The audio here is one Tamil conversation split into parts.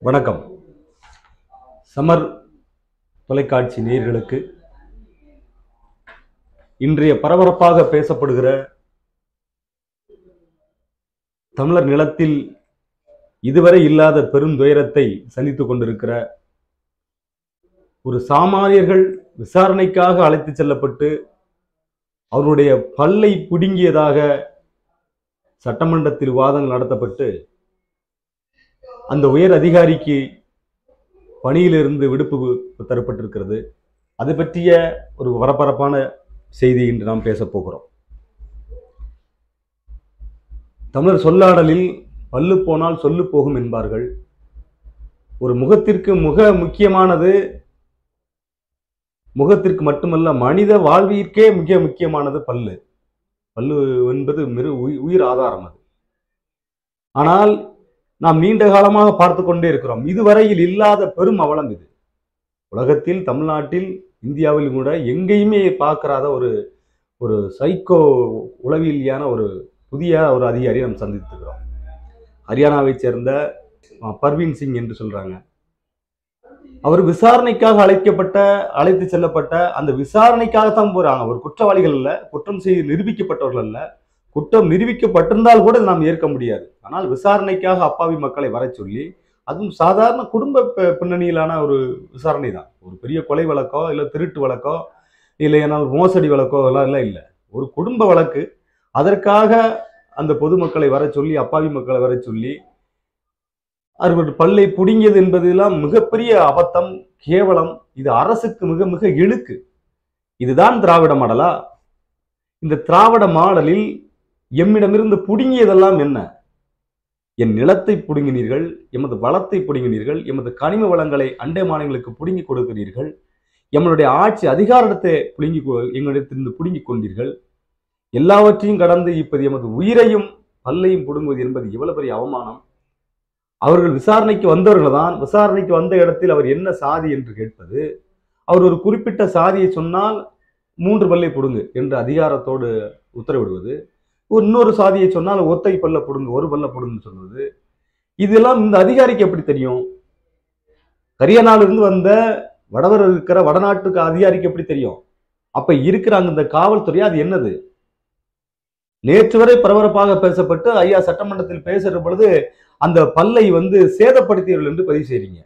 வணக்கம் சமர் தொலைக்காட்சி நேயர்களுக்கு இன்றைய பரபரப்பாக பேசப்படுகிற தமிழர் நிலத்தில் இதுவரை இல்லாத பெரும் துயரத்தை சந்தித்துக் கொண்டிருக்கிற ஒரு சாமானியர்கள் விசாரணைக்காக அழைத்துச் செல்லப்பட்டு அவருடைய பல்லை பிடுங்கியதாக சட்டமன்றத்தில் வாதங்கள் நடத்தப்பட்டு அந்த உயர் அதிகாரிக்கு பணியிலிருந்து விடுப்பு தரப்பட்டிருக்கிறது அது பற்றிய ஒரு பரபரப்பான செய்தி இன்று நாம் பேசப் போகிறோம் தமிழர் சொல்லாடலில் பல்லு போனால் சொல்லு போகும் என்பார்கள் ஒரு முகத்திற்கு முக முக்கியமானது முகத்திற்கு மட்டுமல்ல மனித வாழ்விற்கே மிக முக்கியமானது பல்லு பல்லு என்பது மிரு உயி- உயிர் ஆதாரம் அது ஆனால் நாம் நீண்ட காலமாக பார்த்து கொண்டே இருக்கிறோம் இதுவரையில் இல்லாத பெரும் அவலம் இது உலகத்தில் தமிழ்நாட்டில் இந்தியாவில் கூட எங்கேயுமே பார்க்கறாத ஒரு ஒரு சைக்கோ உளவியலியான ஒரு புதிய ஒரு அதிகாரி நாம் சந்தித்திருக்கிறோம் ஹரியானாவைச் சேர்ந்த அஹ், பர்வீன் சிங் என்று சொல்றாங்க அவர் விசாரணைக்காக அழைக்கப்பட்ட அழைத்து செல்லப்பட்ட அந்த விசாரணைக்காகத்தான் போறாங்க அவர் குற்றவாளிகள் அல்ல குற்றம் செய்து நிரூபிக்கப்பட்டவர்கள் அல்ல குற்றம் நிரூபிக்கப்பட்டிருந்தால் கூட இதை நாம் ஏற்க முடியாது ஆனால் விசாரணைக்காக அப்பாவி மக்களை வரச் சொல்லி அதுவும் சாதாரண குடும்ப பி- பின்னணியிலான ஒரு விசாரணை தான் ஒரு பெரிய கொலை வழக்கோ இல்லை திருட்டு வழக்கோ இல்லை ஏன்னா ஒரு மோசடி வழக்கோ எல்லாம் எல்லாம் இல்லை ஒரு குடும்ப வழக்கு அதற்காக அந்த பொதுமக்களை வரச் சொல்லி அப்பாவி மக்களை வரச் சொல்லி அவர்கள் பல்லை புடுங்கியது என்பதெல்லாம் மிகப்பெரிய அபத்தம் கேவலம் இது அரசுக்கு மிக மிக இழுக்கு இதுதான் திராவிட மாடலா இந்த திராவிட மாடலில் எம்மிடமிருந்து புடுங்கியதெல்லாம் என்ன என் நிலத்தை புடுங்கினீர்கள் எமது வளத்தை புடுங்கினீர்கள் எமது கனிம வளங்களை அண்டை மாநிலங்களுக்கு புடுங்கி கொடுக்கிறீர்கள் எங்களுடைய ஆட்சி அதிகாரத்தை புடுங்கி கொ- எங்களிடத்திலிருந்து புடுங்கி கொண்டீர்கள் எல்லாவற்றையும் கடந்து இப்போது எமது உயிரையும் பல்லையும் புடுங்குவது என்பது எவ்வளவு பெரிய அவமானம் அவர்கள் விசாரணைக்கு வந்தவர்கள் தான் விசாரணைக்கு வந்த இடத்தில் அவர் என்ன சாதி என்று கேட்பது அவர் ஒரு குறிப்பிட்ட சாதியை சொன்னால் மூன்று பல்லை புடுங்கு என்ற அதிகாரத்தோடு உத்தரவிடுவது ஒரு இன்னொரு சாதியை சொன்னால் ஒத்தை பல்ல புடுங்கு ஒரு பல்ல புடுங்குன்னு சொல்வது இதெல்லாம் இந்த அதிகாரிக்கு எப்படி தெரியும் ஹரியானாவிலிருந்து வந்த வடவர் இருக்கிற வடநாட்டுக்கு அதிகாரிக்கு எப்படி தெரியும் அப்ப இருக்கிறாங்க இந்த காவல்துறை அது என்னது நேற்று வரை பரபரப்பாக பேசப்பட்டு ஐயா சட்டமன்றத்தில் பேசுற பொழுது அந்த பல்லை வந்து சேதப்படுத்தியவர்கள் என்று பதிவு செய்றீங்க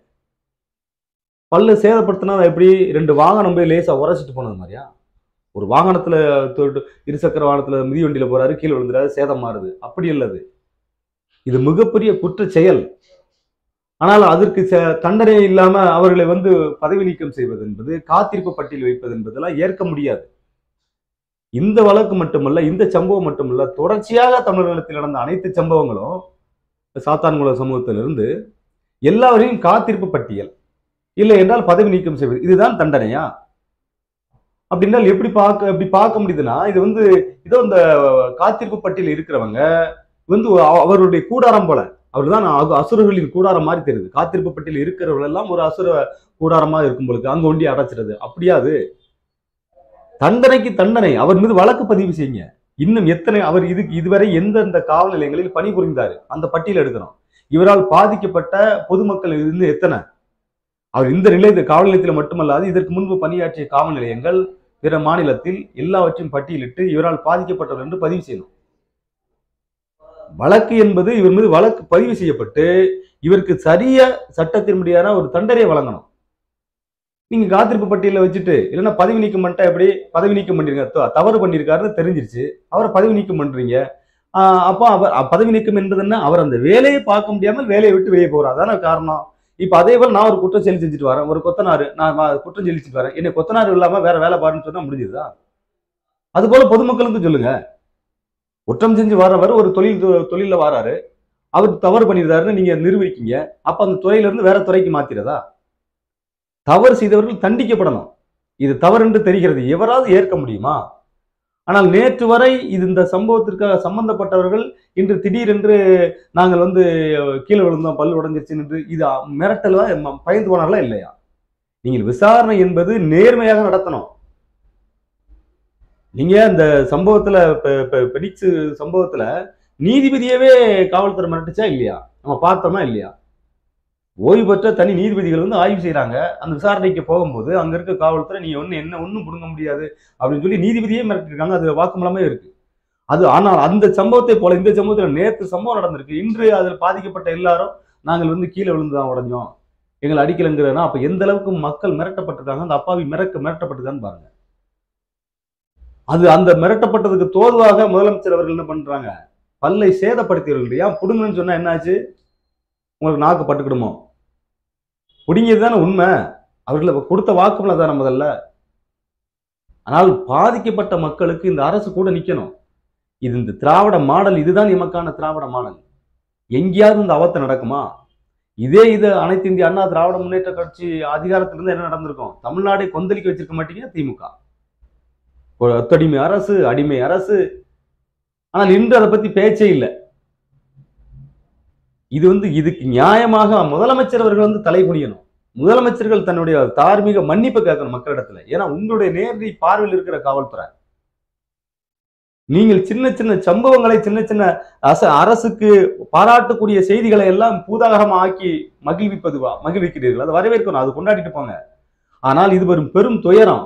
பல்ல சேதப்படுத்தினா எப்படி ரெண்டு வாகனம் போய் லேசா உரைச்சிட்டு போனது மாதிரியா ஒரு வாகனத்துல தொட்டு- இருசக்கர வாகனத்துல மிதிவண்டியில போறாரு கீழே விழுந்துறாரு சேதம் மாறுது அப்படி இல்லது இது மிகப்பெரிய குற்ற செயல் ஆனால் அதற்கு ச- தண்டனை இல்லாம அவர்களை வந்து பதவி நீக்கம் செய்வது என்பது காத்திருப்பு பட்டியல் வைப்பது என்பதெல்லாம் ஏற்க முடியாது இந்த வழக்கு மட்டுமல்ல இந்த சம்பவம் மட்டுமல்ல தொடர்ச்சியாக தமிழகத்தில் நடந்த அனைத்து சம்பவங்களும் சாத்தான்குள சமூகத்திலிருந்து எல்லாவரையும் காத்திருப்பு பட்டியல் இல்லை என்றால் பதவி நீக்கம் செய்வது இதுதான் தண்டனையா அப்படின்னால் எப்படி பார்க்க எப்படி பார்க்க முடியுதுன்னா இது வந்து இதோ இந்த காத்திருப்பு பட்டியல் இருக்கிறவங்க வந்து அவ- அவருடைய கூடாரம் போல அவர் தான் அசுரர்களின் கூடாரம் மாதிரி தெரியுது காத்திருப்பு பட்டியல் இருக்கிறவர்கள் எல்லாம் ஒரு அசுர கூடாரமா இருக்கும் பொழுது அங்க ஒண்டி அடைச்சிருது அப்படியா அது தண்டனைக்கு தண்டனை அவர் மீது வழக்கு பதிவு செய்யுங்க இன்னும் எத்தனை அவர் இதுக்கு இதுவரை எந்தெந்த காவல் நிலையங்களில் பணிபுரிந்தாரு அந்த பட்டியல் எடுக்கணும் இவரால் பாதிக்கப்பட்ட பொதுமக்கள் இருந்து எத்தனை அவர் இந்த நிலையத்தில் காவல் நிலையத்தில் மட்டுமல்லாது இதற்கு முன்பு பணியாற்றிய காவல் நிலையங்கள் பிற மாநிலத்தில் எல்லாவற்றையும் பட்டியலிட்டு இவரால் பாதிக்கப்பட்டவர் என்று பதிவு செய்யணும் வழக்கு என்பது இவர் மீது வழக்கு பதிவு செய்யப்பட்டு இவருக்கு சரிய சட்டத்தின்படியான ஒரு தண்டனை வழங்கணும் நீங்க காத்திருப்பு பட்டியலில் வச்சுட்டு இல்லைன்னா பதவி நீக்கம் பண்ணிட்டா எப்படி பதவி நீக்கம் பண்ணிருங்க த- தவறு பண்ணியிருக்காருன்னு தெரிஞ்சிருச்சு அவரை பதவி நீக்கம் பண்றீங்க ஆஹ் அப்போ அவர் அ- பதவி நீக்கம் என்பது என்ன அவர் அந்த வேலையை பார்க்க முடியாமல் வேலையை விட்டு வெளியே போறார் அதான காரணம் இப்ப அதே போல நான் ஒரு குற்றம் செயல் செஞ்சுட்டு வரேன் ஒரு கொத்தனாரு நான் வா- குற்றம் செலுத்திட்டு வரேன் என்னை கொத்தனார் இல்லாம வேற வேலை பாருன்னு சொன்னா முடிஞ்சுதா அது போல பொதுமக்களுக்கு சொல்லுங்க குற்றம் செஞ்சு வரவர் ஒரு தொழில் தொ- தொழில்ல வராரு அவர் தவறு பண்ணியிருந்தாருன்னு நீங்க நிரூபிக்கீங்க அப்ப அந்த துறையில இருந்து வேற துறைக்கு மாத்திரதா தவறு செய்தவர்கள் தண்டிக்கப்படணும் இது தவறு என்று தெரிகிறது எவராவது ஏற்க முடியுமா ஆனால் நேற்று வரை இது இந்த சம்பவத்திற்காக சம்பந்தப்பட்டவர்கள் இன்று திடீரென்று நாங்கள் வந்து கீழே விழுந்தோம் பல் உடஞ்சிருச்சு என்று இது மிரட்டலா ம- பயந்து போனார்களா இல்லையா நீங்கள் விசாரணை என்பது நேர்மையாக நடத்தணும் நீங்க இந்த சம்பவத்துல பெ- பெ- பெனிக்ஸ் சம்பவத்துல நீதிபதியவே காவல்துறை மிரட்டுச்சா இல்லையா நம்ம பார்த்தோமா இல்லையா ஓய்வு பெற்ற தனி நீதிபதிகள் வந்து ஆய்வு செய்றாங்க அந்த விசாரணைக்கு போகும்போது அங்க இருக்க காவல்துறை நீ ஒண்ணு என்ன ஒண்ணும் பிடுங்க முடியாது அப்படின்னு சொல்லி நீதிபதியே மிரட்டிருக்காங்க அது வாக்குமூலமே இருக்கு அது ஆனால் அந்த சம்பவத்தை போல இந்த சம்பவத்தில் நேற்று சம்பவம் நடந்திருக்கு இன்று அதில் பாதிக்கப்பட்ட எல்லாரும் நாங்கள் வந்து கீழே விழுந்து தான் உடஞ்சோம் எங்களை அடிக்கலைங்கிறனா அப்ப எந்த அளவுக்கு மக்கள் மிரட்டப்பட்டிருக்காங்க அந்த அப்பாவி மிரக்க மிரட்டப்பட்டிருக்கான்னு பாருங்க அது அந்த மிரட்டப்பட்டதுக்கு தோதுவாக முதலமைச்சர் அவர்கள் என்ன பண்றாங்க பல்லை சேதப்படுத்தியவர்கள் ஏன் புடுங்கன்னு சொன்னா என்னாச்சு உங்களுக்கு நாக்கு பட்டுக்கிடுமோ புடுங்கியது தானே உண்மை அவர்களை கொடுத்த வாக்குமூலம் தானே முதல்ல ஆனால் பாதிக்கப்பட்ட மக்களுக்கு இந்த அரசு கூட நிக்கணும் இது இந்த திராவிட மாடல் இதுதான் எமக்கான திராவிட மாடல் எங்கேயாவது இந்த அவத்தை நடக்குமா இதே இது அனைத்து இந்திய அண்ணா திராவிட முன்னேற்ற கட்சி அதிகாரத்துல இருந்து என்ன நடந்திருக்கும் தமிழ்நாடை கொந்தளிக்க வச்சிருக்க மாட்டீங்க திமுக ஒரு ஒத்தடிமை அரசு அடிமை அரசு ஆனால் இன்று அதை பத்தி பேச்சே இல்லை இது வந்து இதுக்கு நியாயமாக முதலமைச்சர் அவர்கள் வந்து தலை குனியணும் முதலமைச்சர்கள் தன்னுடைய தார்மீக மன்னிப்பு கேட்கணும் மக்களிடத்துல ஏன்னா உங்களுடைய நேரடி பார்வையில் இருக்கிற காவல்துறை நீங்கள் சின்ன சின்ன சம்பவங்களை சின்ன சின்ன அச அரசுக்கு பாராட்டக்கூடிய செய்திகளை எல்லாம் பூதாகரமா ஆக்கி மகிழ்விப்பதுவா மகிழ்விக்கிறீர்கள் அதை வரவேற்கணும் அது கொண்டாடிட்டு போங்க ஆனால் இது வரும் பெரும் துயரம்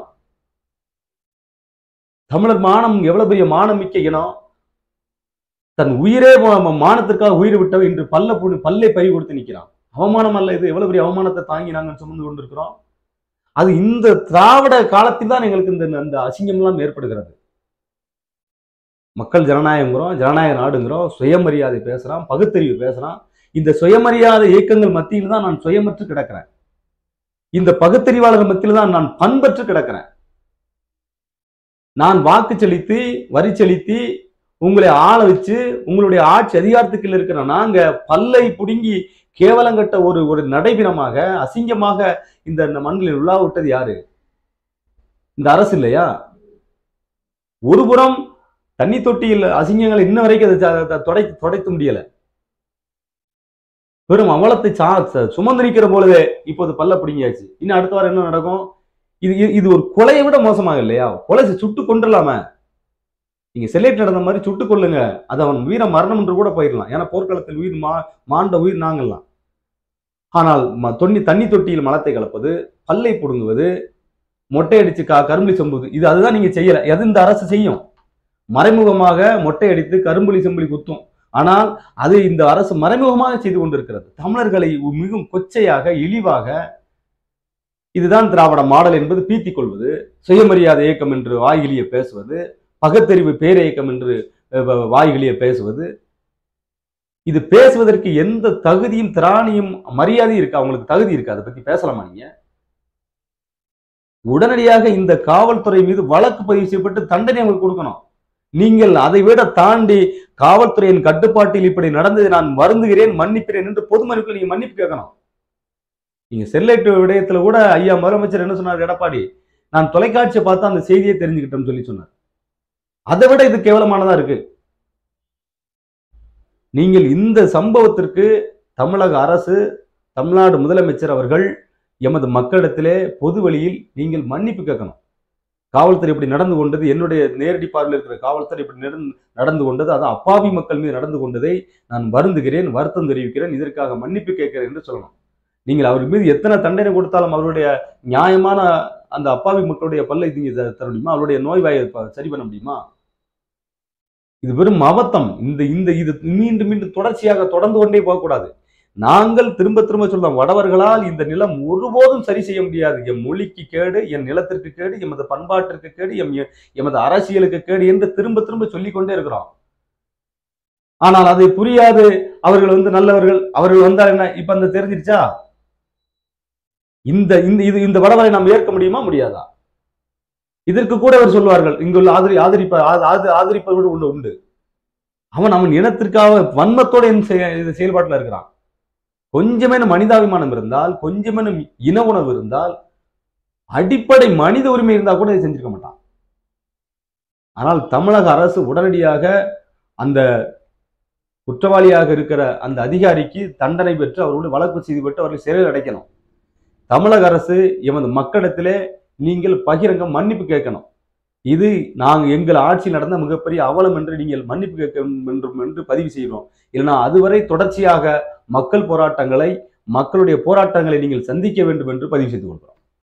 தமிழர் மானம் எவ்வளவு பெரிய மானம் மிக்க இனம் தன் உயிரே மா- மா- மானத்திற்காக உயிர் விட்டவன் இன்று பல்ல புடி பல்லை பறி கொடுத்து நிற்கிறான் அவமானம் அல்ல இது எவ்வளவு பெரிய அவமானத்தை தாங்கி நாங்கள் சுமந்து கொண்டிருக்கிறோம் அது இந்த திராவிட காலத்தில் தான் எங்களுக்கு இந்த அந்த அசிங்கம் எல்லாம் ஏற்படுகிறது மக்கள் ஜனநாயகங்கிறோம் ஜனநாயக நாடுங்கிறோம் சுயமரியாதை பேசுறான் பகுத்தறிவு பேசுறான் இந்த சுயமரியாதை இயக்கங்கள் மத்தியில் தான் நான் சுயமற்று கிடக்கிறேன் இந்த பகுத்தறிவாளர்கள் மத்தியில் தான் நான் பண்பற்று கிடக்கிறேன் நான் வாக்கு செலுத்தி வரி செலுத்தி உங்களை ஆள வச்சு உங்களுடைய ஆட்சி அதிகாரத்துக்குள்ள இருக்கிற நாங்க பல்லை புடுங்கி கேவலங்கட்ட ஒரு ஒரு நடைபினமாக அசிங்கமாக இந்த இந்த மண்ணில் உலா விட்டது யாரு இந்த அரசு இல்லையா ஒரு புறம் தண்ணி தொட்டியில் அசிங்கங்கள் இன்ன வரைக்கும் அதை ச- த- தொடை துடைக்க முடியல பெரும் அவலத்தை சா ச- சுமந்திருக்கிற பொழுதே இப்போது பல்ல பிடிங்கியாச்சு இன்னும் அடுத்த வாரம் என்ன நடக்கும் இது இது- இது ஒரு கொலையை விட மோசமாக இல்லையா கொலை செ- சுட்டு கொண்டுலாம நீங்க செல்லேட் நடந்த மாதிரி சுட்டு கொள்ளுங்க அது அவன் வீர மரணம் என்று கூட போயிடலாம் ஏன்னா போர்க்களத்தில் உயிர் மா மாண்ட உயிர் நாங்கள்லாம் ஆனால் ம- தொண்ணி தண்ணி தொட்டியில் மலத்தை கலப்பது பல்லை புடுங்குவது மொட்டை அடிச்சு கா கரும்புலி செம்புது இது அதுதான் நீங்க செய்யல எது இந்த அரசு செய்யும் மறைமுகமாக மொட்டை அடித்து கரும்புலி செம்புலி குத்தும் ஆனால் அது இந்த அரசு மறைமுகமாக செய்து கொண்டிருக்கிறது தமிழர்களை மிகவும் கொச்சையாக இழிவாக இதுதான் திராவிட மாடல் என்பது பீத்திக் கொள்வது சுயமரியாதை இயக்கம் என்று வாய்கிலிய பேசுவது பகுத்தறிவு பேரியக்கம் என்று அஹ், வ- வாய்கிலிய பேசுவது இது பேசுவதற்கு எந்த தகுதியும் திராணியும் மரியாதையும் இருக்கு அவங்களுக்கு தகுதி இருக்கு அதை பத்தி பேசலாமா நீங்க உடனடியாக இந்த காவல்துறை மீது வழக்கு பதிவு செய்யப்பட்டு தண்டனை அவங்களுக்கு கொடுக்கணும் நீங்கள் அதை விட தாண்டி காவல்துறையின் கட்டுப்பாட்டில் இப்படி நடந்ததை நான் வருந்துகிறேன் மன்னிக்கிறேன் என்று பொது மன்னிப்பில் நீங்க மன்னிப்பு கேட்கணும் நீங்க செல்லைட்டு விடயத்துல கூட ஐயா முதலமைச்சர் என்ன சொன்னார் எடப்பாடி நான் தொலைக்காட்சியை பார்த்து அந்த செய்தியை தெரிஞ்சுக்கிட்டேன்னு சொல்லி சொன்னார் அதை விட இது கேவலமானதா இருக்கு நீங்கள் இந்த சம்பவத்திற்கு தமிழக அரசு தமிழ்நாடு முதலமைச்சர் அவர்கள் எமது மக்களிடத்திலே பொது வழியில் நீங்கள் மன்னிப்பு கேட்கணும் காவல்துறை இப்படி நடந்து கொண்டது என்னுடைய நேரடி பார்வையில் இருக்கிற காவல்துறை இப்படி நடந்து- நடந்து கொண்டது அது அப்பாவி மக்கள் மீது நடந்து கொண்டதை நான் வருந்துகிறேன் வருத்தம் தெரிவிக்கிறேன் இதற்காக மன்னிப்பு கேட்கிறேன் என்று சொல்லணும் நீங்கள் அவர் மீது எத்தனை தண்டனை கொடுத்தாலும் அவருடைய நியாயமான அந்த அப்பாவி மக்களுடைய பல்லை நீங்க த- தர முடியுமா அவருடைய நோய்வாயை ப- சரி பண்ண முடியுமா இது வெறும் அபத்தம் இந்த இந்த இது மீண்டும் மீண்டும் தொடர்ச்சியாக தொடர்ந்து கொண்டே போகக்கூடாது நாங்கள் திரும்ப திரும்ப சொல்றோம் வடவர்களால் இந்த நிலம் ஒருபோதும் சரி செய்ய முடியாது எம் மொழிக்கு கேடு என் நிலத்திற்கு கேடு எமது பண்பாட்டிற்கு கேடு எம் எமது அரசியலுக்கு கேடு என்று திரும்ப திரும்ப சொல்லிக் கொண்டே இருக்கிறோம் ஆனால் அதை புரியாது அவர்கள் வந்து நல்லவர்கள் அவர்கள் வந்தால் என்ன இப்ப அந்த தெரிஞ்சிருச்சா இந்த இந்த இது இந்த வடவரை நாம் ஏற்க முடியுமா முடியாதா இதற்கு கூட அவர் சொல்வார்கள் இங்குள்ள ஆதரி ஆதரிப்ப ஆ- ஆது ஆதரிப்பவர்கள் உண்டு உண்டு அவன் அவன் இனத்திற்காக வன்மத்தோட இந்த செய- இது செயல்பாட்டில் இருக்கிறான் கொஞ்சமேனும் மனிதாபிமானம் இருந்தால் கொஞ்சமேனும் இன உணர்வு இருந்தால் அடிப்படை மனித உரிமை இருந்தால் கூட இதை செஞ்சிருக்க மாட்டான் ஆனால் தமிழக அரசு உடனடியாக அந்த குற்றவாளியாக இருக்கிற அந்த அதிகாரிக்கு தண்டனை பெற்று அவரோடு வழக்கு செய்து பெற்று அவர்களை சிறையில் அடைக்கணும் தமிழக அரசு எமது மக்களிடத்திலே நீங்கள் பகிரங்க மன்னிப்பு கேட்கணும் இது நாங்கள் எங்கள் ஆட்சியில் நடந்த மிகப்பெரிய அவலம் என்று நீங்கள் மன்னிப்பு கேட்க வேண்டும் என்று பதிவு செய்கிறோம் இல்லைன்னா அதுவரை தொடர்ச்சியாக மக்கள் போராட்டங்களை மக்களுடைய போராட்டங்களை நீங்கள் சந்திக்க வேண்டும் என்று பதிவு செய்து கொள்கிறோம்